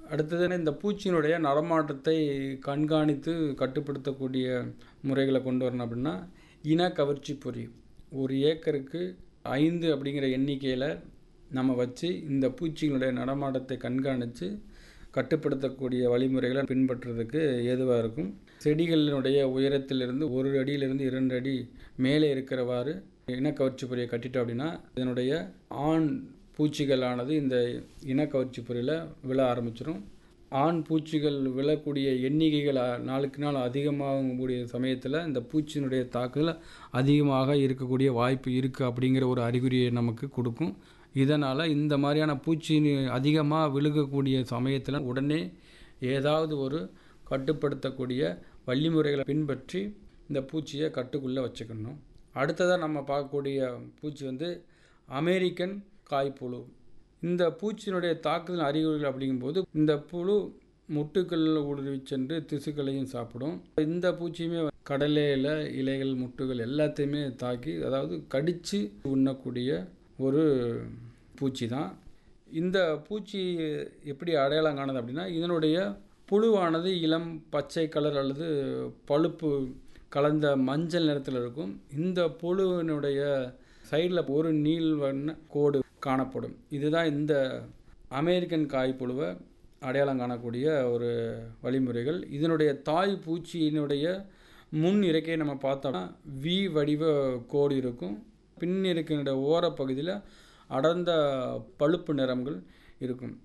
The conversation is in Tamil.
அடுத்தது இந்த பூச்சியினுடைய நடமாட்டத்தை கண்காணித்து கட்டுப்படுத்தக்கூடிய முறைகளை கொண்டு வரணும் அப்படின்னா இன கவர்ச்சி பொறி ஒரு ஏக்கருக்கு ஐந்து அப்படிங்கிற எண்ணிக்கையில் நம்ம வச்சு இந்த பூச்சிகளுடைய நடமாட்டத்தை கண்காணித்து கட்டுப்படுத்தக்கூடிய வழிமுறைகளை பின்பற்றுறதுக்கு ஏதுவாக இருக்கும் செடிகளினுடைய உயரத்திலிருந்து ஒரு அடியிலிருந்து இரண்டு அடி மேலே இருக்கிறவாறு இனக்கவர்ச்சி பொறியை கட்டிட்டோம் அப்படின்னா இதனுடைய ஆண் பூச்சிகளானது இந்த இனக்கவர்ச்சி பொறியில் விழ ஆரம்பிச்சிடும் ஆண் பூச்சிகள் விழக்கூடிய எண்ணிக்கைகள் நாளுக்கு நாள் அதிகமாகக்கூடிய சமயத்தில் இந்த பூச்சியினுடைய தாக்குதல் அதிகமாக இருக்கக்கூடிய வாய்ப்பு இருக்குது அப்படிங்கிற ஒரு அறிகுறியை நமக்கு கொடுக்கும் இதனால் இந்த மாதிரியான பூச்சி அதிகமாக விழுகக்கூடிய சமயத்தில் உடனே ஏதாவது ஒரு கட்டுப்படுத்தக்கூடிய வழிமுறைகளை பின்பற்றி இந்த பூச்சியை கட்டுக்குள்ளே வச்சுக்கணும் அடுத்ததாக நம்ம பார்க்கக்கூடிய பூச்சி வந்து அமெரிக்கன் காய்ப்புழு இந்த பூச்சியினுடைய தாக்குதல் அறிகுறிகள் அப்படிங்கும்போது இந்த புழு முட்டுக்கள் ஊடுருவி சென்று திசுக்களையும் சாப்பிடும் இந்த பூச்சியுமே கடலையில் இலைகள் முட்டுகள் எல்லாத்தையுமே தாக்கி அதாவது கடித்து உண்ணக்கூடிய ஒரு பூச்சி தான் இந்த பூச்சி எப்படி அடையாளம் காணுது அப்படின்னா இதனுடைய புழுவானது இளம் பச்சை கலர் அல்லது பழுப்பு கலந்த மஞ்சள் நிறத்தில் இருக்கும் இந்த புழுவினுடைய சைடில் ஒரு நீள் வண்ண கோடு காணப்படும் இதுதான் இந்த அமெரிக்கன் காய்ப்புழுவை அடையாளம் காணக்கூடிய ஒரு வழிமுறைகள் இதனுடைய தாய் பூச்சியினுடைய முன் இறக்கையை நம்ம பார்த்தோம்னா வி வடிவ கோடு இருக்கும் பின் இருக்கின்ற ஓரப்பகுதியில் அடர்ந்த பழுப்பு நிறங்கள் இருக்கும்